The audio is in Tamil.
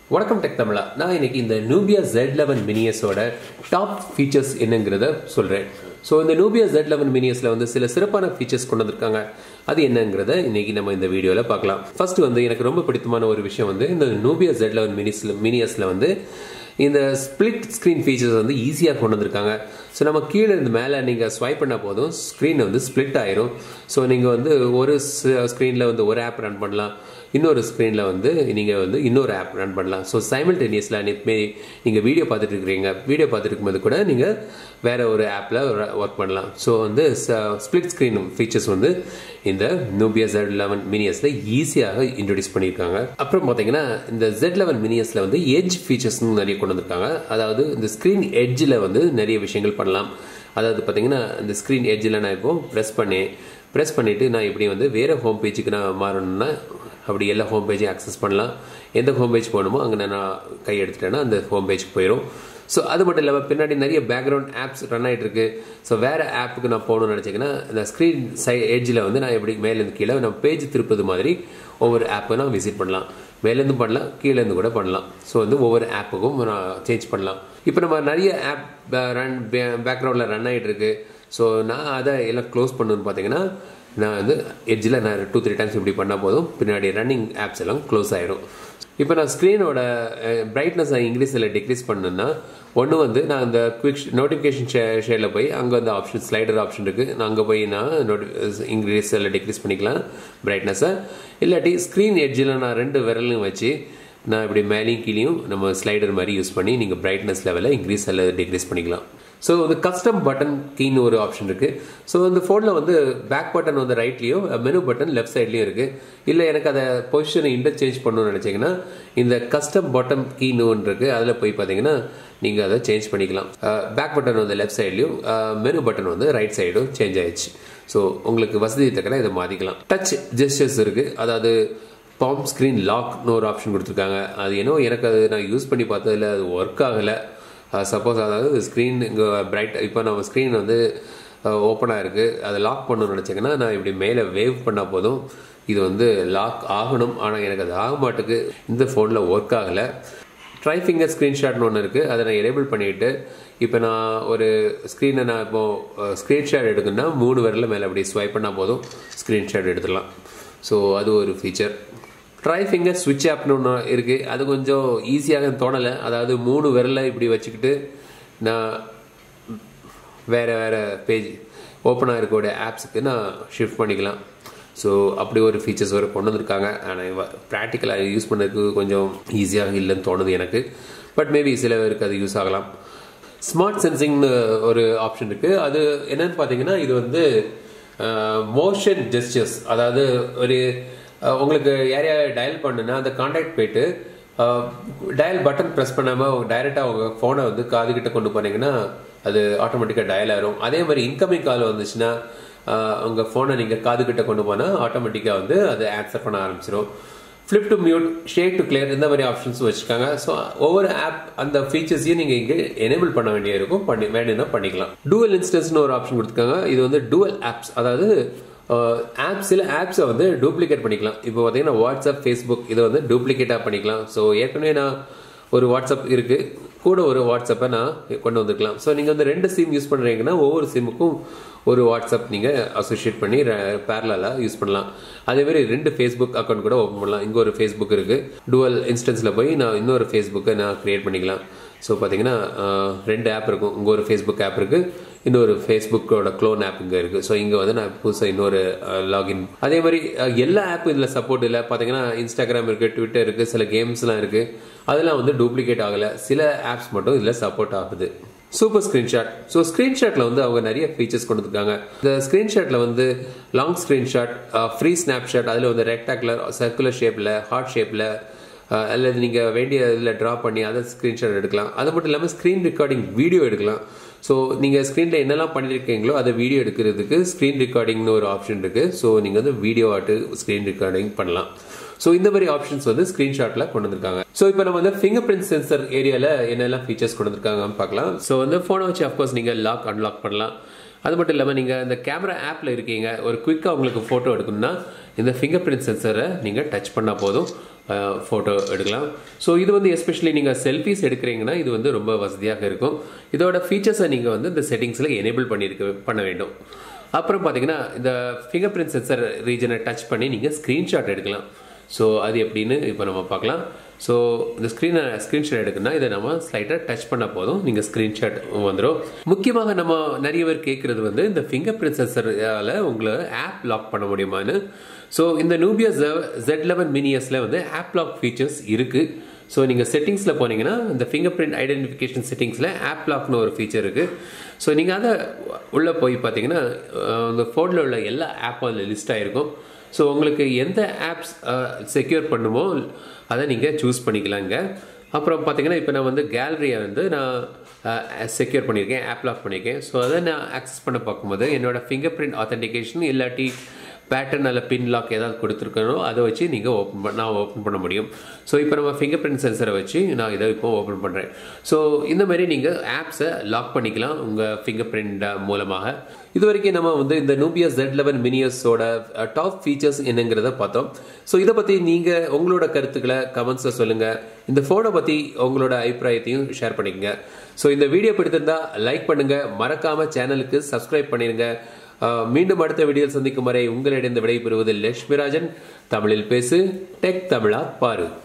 வணக்கம் டெக் தமிழா நான் இன்னைக்கு இந்த நூபியா ஜெட் லெவன் மினியஸோட டாப் ஃபீச்சர்ஸ் என்னங்கிறத சொல்கிறேன் ஸோ இந்த நூபியா ஜெட் லெவன் மினியஸில் வந்து சில சிறப்பான ஃபீச்சர்ஸ் கொண்டு வந்திருக்காங்க அது என்னங்கிறத இன்னைக்கு நம்ம இந்த வீடியோவில் பார்க்கலாம் ஃபர்ஸ்ட் வந்து எனக்கு ரொம்ப பிடித்தமான ஒரு விஷயம் வந்து இந்த நூபியா ஜெட் லெவன் மினிஸில் மினியஸில் வந்து இந்த ஸ்பிளிட் ஸ்க்ரீன் ஃபீச்சர்ஸ் வந்து ஈஸியாக கொண்டு வந்திருக்காங்க ஸோ நம்ம கீழே இருந்து மேலே நீங்கள் ஸ்வைப் பண்ணால் போதும் ஸ்க்ரீன் வந்து ஸ்ப்ளிட் ஆயிரும் ஸோ நீங்கள் வந்து ஒரு ஸ்க்ரீனில் வந்து ஒரு ஆப் ரன் பண்ணலாம் இன்னொரு ஸ்க்ரீனில் வந்து நீங்கள் வந்து இன்னொரு ஆப் ரன் பண்ணலாம் ஸோ சைமல்டேனியஸில் மே நீங்கள் வீடியோ பார்த்துட்டு இருக்கிறீங்க வீடியோ பார்த்துட்டு இருக்கும்போது கூட நீங்கள் வேற ஒரு ஆப்பில் ஒர்க் பண்ணலாம் ஸோ வந்து ஸ்ப்ளிட் ஸ்க்ரீன் ஃபீச்சர்ஸ் வந்து இந்த நூபியா ஜெட் லெவன் மினியஸில் ஈஸியாக இன்ட்ரடியூஸ் பண்ணியிருக்காங்க அப்புறம் பார்த்தீங்கன்னா இந்த ஜெட் லெவன் மினியஸில் வந்து எட்ஜ் ஃபீச்சர்ஸ்னு நிறைய கொண்டு வந்திருக்காங்க அதாவது இந்த ஸ்க்ரீன் எட்ஜில் வந்து நிறைய விஷயங்கள் பண்ணலாம் அதாவது பார்த்தீங்கன்னா இந்த ஸ்க்ரீன் எட்ஜில் நான் இப்போ ப்ரெஸ் பண்ணேன் ப்ரெஸ் பண்ணிவிட்டு நான் இப்படி வந்து வேறு ஹோம் பேஜுக்கு நான் மாறணும்னா அப்படி எல்லா ஹோம் பேஜையும் ஆக்சஸ் பண்ணலாம் எந்த ஹோம் பேஜ் போகணுமோ அங்கே நான் கை எடுத்துட்டேன்னா அந்த ஹோம் பேஜுக்கு போயிடும் ஸோ அது மட்டும் இல்லாமல் பின்னாடி நிறைய பேக்ரவுண்ட் ஆப்ஸ் ரன் ஆகிட்டு இருக்கு ஸோ வேறு ஆப்புக்கு நான் போகணும்னு நினச்சிங்கன்னா இந்த ஸ்க்ரீன் சை எட்ஜில் வந்து நான் எப்படி மேலேருந்து கீழே நான் பேஜ் திருப்பது மாதிரி ஒவ்வொரு ஆப்பை நான் விசிட் பண்ணலாம் மேலேருந்து பண்ணலாம் கீழேருந்து கூட பண்ணலாம் ஸோ வந்து ஒவ்வொரு ஆப்புக்கும் நான் சேஞ்ச் பண்ணலாம் இப்போ நம்ம நிறைய ஆப் ரன் பேக்ரவுண்டில் ரன் ஆகிட்டு இருக்கு ஸோ நான் அதை எல்லாம் க்ளோஸ் பண்ணணும்னு பார்த்தீங்கன்னா நான் வந்து எட்ஜில் நான் டூ த்ரீ டைம்ஸ் இப்படி பண்ணால் போதும் பின்னாடி ரன்னிங் ஆப்ஸ் எல்லாம் க்ளோஸ் ஆயிரும் இப்போ நான் ஸ்க்ரீனோட பிரைட்னஸ் இன்க்ரீஸ் இல்லை டிக்ரீஸ் பண்ணேன்னா ஒன்று வந்து நான் அந்த குவிக் நோட்டிஃபிகேஷன் ஷே ஷேரில் போய் அங்கே வந்து ஆப்ஷன் ஸ்லைடர் ஆப்ஷன் இருக்குது நான் அங்கே போய் நான் நோட்டி இன்க்ரீஸ் இல்லை டிக்ரீஸ் பண்ணிக்கலாம் பிரைட்னஸை இல்லாட்டி ஸ்க்ரீன் எட்ஜில் நான் ரெண்டு விரலையும் வச்சு நான் இப்படி மேலேயும் கீழேயும் நம்ம ஸ்லைடர் மாதிரி யூஸ் பண்ணி நீங்கள் பிரைட்னஸ் லெவலை இன்க்ரீஸ் அல்லது டிக்ரீஸ் பண்ணிக்கலாம் ஸோ வந்து கஸ்டம் பட்டன் கீன்னு ஒரு ஆப்ஷன் இருக்குது ஸோ அந்த ஃபோனில் வந்து பேக் பட்டன் வந்து ரைட்லேயும் மெனு பட்டன் லெஃப்ட் சைட்லேயும் இருக்குது இல்லை எனக்கு அதை பொசிஷனை இன்டர்சேஞ்ச் பண்ணணும்னு நினச்சிங்கன்னா இந்த கஸ்டம் பட்டன் கீன்னு ஒன்று இருக்குது அதில் போய் பார்த்தீங்கன்னா நீங்கள் அதை சேஞ்ச் பண்ணிக்கலாம் பேக் பட்டன் வந்து லெஃப்ட் சைட்லையும் மெனு பட்டன் வந்து ரைட் சைடும் சேஞ்ச் ஆயிடுச்சு ஸோ உங்களுக்கு வசதி தக்கன இதை மாற்றிக்கலாம் டச் ஜெஸ்டர்ஸ் இருக்குது அதாவது பாம் ஸ்க்ரீன் லாக்னு ஒரு ஆப்ஷன் கொடுத்துருக்காங்க அது என்னோ எனக்கு அது நான் யூஸ் பண்ணி பார்த்ததில் அது ஒர்க் ஆகலை சப்போஸ் அதாவது ஸ்க்ரீன் இங்கே பிரைட் இப்போ நம்ம ஸ்க்ரீன் வந்து ஓப்பனாக இருக்குது அதை லாக் பண்ணணும்னு நினச்சிங்கன்னா நான் இப்படி மேலே வேவ் பண்ணால் போதும் இது வந்து லாக் ஆகணும் ஆனால் எனக்கு அது ஆக மாட்டுக்கு இந்த ஃபோனில் ஒர்க் ஆகலை ட்ரை ஃபிங்கர் ஸ்க்ரீன்ஷாட்னு ஒன்று இருக்குது அதை நான் எனேபிள் பண்ணிவிட்டு இப்போ நான் ஒரு ஸ்க்ரீனை நான் இப்போது ஸ்க்ரீன்ஷாட் எடுக்கணும்னா மூணு விரலில் மேலே அப்படி ஸ்வைப் பண்ணால் போதும் ஸ்க்ரீன்ஷாட் எடுத்துடலாம் ஸோ அது ஒரு ஃபீச்சர் ட்ரை ஃபிங்கர் ஸ்விட்ச் ஆப்னு ஒன்று இருக்குது அது கொஞ்சம் ஈஸியாக தோணலை அதாவது மூணு விரலை இப்படி வச்சுக்கிட்டு நான் வேறு வேறு பேஜ் ஓப்பனாக இருக்கக்கூடிய ஆப்ஸுக்கு நான் ஷிஃப்ட் பண்ணிக்கலாம் ஸோ அப்படி ஒரு ஃபீச்சர்ஸ் வரை கொண்டு வந்திருக்காங்க ஆனால் ப்ராக்டிக்கலாக யூஸ் பண்ணதுக்கு கொஞ்சம் ஈஸியாக இல்லைன்னு தோணுது எனக்கு பட் மேபி சில பேருக்கு அது யூஸ் ஆகலாம் ஸ்மார்ட் சென்சிங்னு ஒரு ஆப்ஷன் இருக்குது அது என்னன்னு பார்த்தீங்கன்னா இது வந்து மோஷன் ஜெஸ்டர்ஸ் அதாவது ஒரு உங்களுக்கு யாரையா டயல் பண்ணுன்னா அந்த கான்டாக்ட் போயிட்டு டயல் பட்டன் ப்ரெஸ் பண்ணாமல் டைரெக்டாக உங்கள் ஃபோனை வந்து காதுகிட்ட கொண்டு போனீங்கன்னா அது ஆட்டோமேட்டிக்காக டயல் ஆயிரும் அதே மாதிரி இன்கமிங் கால் வந்துச்சுன்னா உங்கள் ஃபோனை நீங்கள் காதுகிட்ட கொண்டு போனால் ஆட்டோமேட்டிக்காக வந்து அதை ஆன்சர் பண்ண ஆரம்பிச்சிடும் flip to mute shake to clear இந்த மாதிரி ஆப்ஷன்ஸ் வச்சுருக்காங்க ஸோ ஒவ்வொரு ஆப் அந்த ஃபீச்சர்ஸையும் நீங்கள் இங்கே எனேபிள் பண்ண வேண்டிய இருக்கும் பண்ணி வேணும்னா பண்ணிக்கலாம் டூவல் இன்ஸ்டன்ஸ்னு ஒரு ஆப்ஷன் கொடுத்துருக்காங்க இது வந்து டூவல் ஆப்ஸ் அதாவது ஆப்ஸ் சில ஆப்ஸை வந்து டூப்ளிகேட் பண்ணிக்கலாம் இப்போ பார்த்தீங்கன்னா வாட்ஸ்அப் ஃபேஸ்புக் இதை வந்து டூப்ளிகேட்டாக பண்ணிக்கலாம் ஸோ ஏற்கனவே நான் ஒரு வாட்ஸ்அப் இருக்குது கூட ஒரு வாட்ஸ்அப்பை நான் கொண்டு வந்துருக்கலாம் ஸோ நீங்கள் வந்து ரெண்டு சிம் யூஸ் பண்ணுறீங்கன்னா ஒவ்வொரு சிம்முக்கும் ஒரு வாட்ஸ்அப் நீங்கள் அசோசியேட் பண்ணி பேரலாக யூஸ் பண்ணலாம் அதேமாதிரி ரெண்டு ஃபேஸ்புக் அக்கௌண்ட் கூட ஓப்பன் பண்ணலாம் இங்கே ஒரு ஃபேஸ்புக் இருக்குது டுவல் இன்ஸ்டன்ஸில் போய் நான் இன்னொரு ஃபேஸ்புக்கை நான் க்ரியேட் பண்ணிக்கலாம் ஸோ பார்த்தீங்கன்னா ரெண்டு ஆப் இருக்கும் இங்கே ஒரு ஃபேஸ்புக் ஆப் இருக்குது இன்னொரு ஃபேஸ்புக்கோட க்ளோன் ஆப் இங்கே இருக்குது ஸோ இங்கே வந்து நான் புதுசாக இன்னொரு லாகின் அதே மாதிரி எல்லா ஆப்பும் இதில் சப்போர்ட் இல்லை பார்த்தீங்கன்னா இன்ஸ்டாகிராம் இருக்குது ட்விட்டர் இருக்குது சில கேம்ஸ்லாம் இருக்குது அதெல்லாம் வந்து டூப்ளிகேட் ஆகலை சில ஆப்ஸ் மட்டும் இதில் சப்போர்ட் ஆகுது சூப்பர் ஸ்க்ரீன்ஷாட் ஸோ ஸ்க்ரீன்ஷாட்டில் வந்து அவங்க நிறைய ஃபீச்சர்ஸ் கொண்டு வந்துருக்காங்க இந்த ஸ்க்ரீன்ஷாட்டில் வந்து லாங் ஸ்க்ரீன்ஷாட் ஃப்ரீ ஸ்னாப்ஷாட் அதில் வந்து ரெக்டாகுலர் சர்க்குலர் ஷேப்பில் ஹார்ட் ஷேப்பில் அல்லது நீங்கள் வேண்டிய இதில் ட்ரா பண்ணி அதை ஸ்க்ரீன்ஷாட் எடுக்கலாம் அது மட்டும் இல்லாமல் ஸ்க்ரீன் ரெக்கார்டிங் வீடியோ எடுக்கலாம் ஸோ நீங்கள் ஸ்க்ரீனில் என்னெல்லாம் பண்ணியிருக்கீங்களோ அதை வீடியோ எடுக்கிறதுக்கு ஸ்க்ரீன் ரெக்கார்டிங்னு ஒரு ஆப்ஷன் இருக்குது ஸோ நீங்கள் வந்து வீடியோ ஆட்டு ஸ்க்ரீன் ரெக்கார்டிங் பண்ணலாம் ஸோ இந்த மாதிரி ஆப்ஷன்ஸ் வந்து ஸ்க்ரீன்ஷாட்டில் கொண்டு வந்திருக்காங்க ஸோ இப்போ நம்ம வந்து ஃபிங்கர் பிரிண்ட் சென்சர் ஏரியாவில் என்னெல்லாம் ஃபீச்சர்ஸ் கொண்டு வந்திருக்காங்கன்னு பார்க்கலாம் ஸோ வந்து ஃபோனை வச்சு அஃப்கோர்ஸ் நீங்கள் லாக் அன்லாக் பண்ணலாம் அது மட்டும் இல்லாமல் நீங்கள் இந்த கேமரா ஆப்பில் இருக்கீங்க ஒரு குயிக்காக உங்களுக்கு ஃபோட்டோ எடுக்கணும்னா இந்த ஃபிங்கர் பிரிண்ட் சென்சரை நீங்கள் டச் பண்ணால் போதும் ஃபோட்டோ எடுக்கலாம் ஸோ இது வந்து எஸ்பெஷலி நீங்கள் செல்ஃபிஸ் எடுக்கிறீங்கன்னா இது வந்து ரொம்ப வசதியாக இருக்கும் இதோட ஃபீச்சர்ஸை நீங்கள் வந்து இந்த செட்டிங்ஸில் எனேபிள் பண்ணியிருக்க பண்ண வேண்டும் அப்புறம் பார்த்தீங்கன்னா இந்த ஃபிங்கர் பிரிண்ட் சென்சர் ரீஜனை டச் பண்ணி நீங்கள் ஸ்க்ரீன்ஷாட் எடுக்கலாம் ஸோ அது எப்படின்னு இப்போ நம்ம பார்க்கலாம் ஸோ இந்த ஸ்க்ரீனை ஸ்க்ரீன்ஷாட் எடுக்கணும்னா இதை நம்ம ஸ்லைட்டாக டச் பண்ண போதும் நீங்கள் ஸ்க்ரீன்ஷாட் வந்துடும் முக்கியமாக நம்ம நிறைய பேர் கேட்குறது வந்து இந்த ஃபிங்கர் பிரிண்ட் சென்சரால் உங்களை ஆப் லாக் பண்ண முடியுமான்னு ஸோ இந்த நூபியா ஜெட் லெவன் மினியஸில் வந்து ஆப் லாக் ஃபீச்சர்ஸ் இருக்குது ஸோ நீங்கள் செட்டிங்ஸில் போனீங்கன்னா இந்த ஃபிங்கர் பிரிண்ட் ஐடென்டிஃபிகேஷன் செட்டிங்ஸில் ஆப் லாக்னு ஒரு ஃபீச்சர் இருக்குது ஸோ நீங்கள் அதை உள்ளே போய் பார்த்தீங்கன்னா அந்த ஃபோனில் உள்ள எல்லா ஆப்பும் அதில் லிஸ்ட் ஆகிருக்கும் ஸோ உங்களுக்கு எந்த ஆப்ஸ் செக்யூர் பண்ணுமோ அதை நீங்கள் சூஸ் பண்ணிக்கலாங்க அப்புறம் பார்த்தீங்கன்னா இப்போ நான் வந்து கேலரியை வந்து நான் செக்யூர் பண்ணியிருக்கேன் ஆப் லாக் பண்ணியிருக்கேன் ஸோ அதை நான் ஆக்சஸ் பண்ண பார்க்கும்போது என்னோட ஃபிங்கர் பிரிண்ட் ஆத்தென்டிகேஷன் இல்லாட்டி பேட்டர்ன் அல்ல பின் லாக் ஏதாவது கொடுத்துருக்கணும் அதை வச்சு நீங்கள் ஓப்பன் பண்ண நான் ஓப்பன் பண்ண முடியும் ஸோ இப்போ நம்ம ஃபிங்கர் பிரிண்ட் சென்சரை வச்சு நான் இதை இப்போ ஓப்பன் பண்ணுறேன் ஸோ இந்த மாதிரி நீங்கள் ஆப்ஸை லாக் பண்ணிக்கலாம் உங்கள் ஃபிங்கர் பிரிண்ட் மூலமாக இது வரைக்கும் நம்ம வந்து இந்த நூபியா ஜெட் லெவன் மினியஸோட டாப் ஃபீச்சர்ஸ் என்னங்கிறத பார்த்தோம் ஸோ இதை பற்றி நீங்கள் உங்களோட கருத்துக்களை கமெண்ட்ஸில் சொல்லுங்கள் இந்த ஃபோனை பற்றி உங்களோட அபிப்பிராயத்தையும் ஷேர் பண்ணிக்கங்க ஸோ இந்த வீடியோ பிடித்திருந்தா லைக் பண்ணுங்கள் மறக்காமல் சேனலுக்கு சப்ஸ்கிரைப் பண்ணிடுங்க மீண்டும் அடுத்த வீடியோவில் சந்திக்கும் வரை உங்களிடம் விடைபெறுவது லட்சுமிராஜன் தமிழில் பேசு டெக் தமிழா பாரு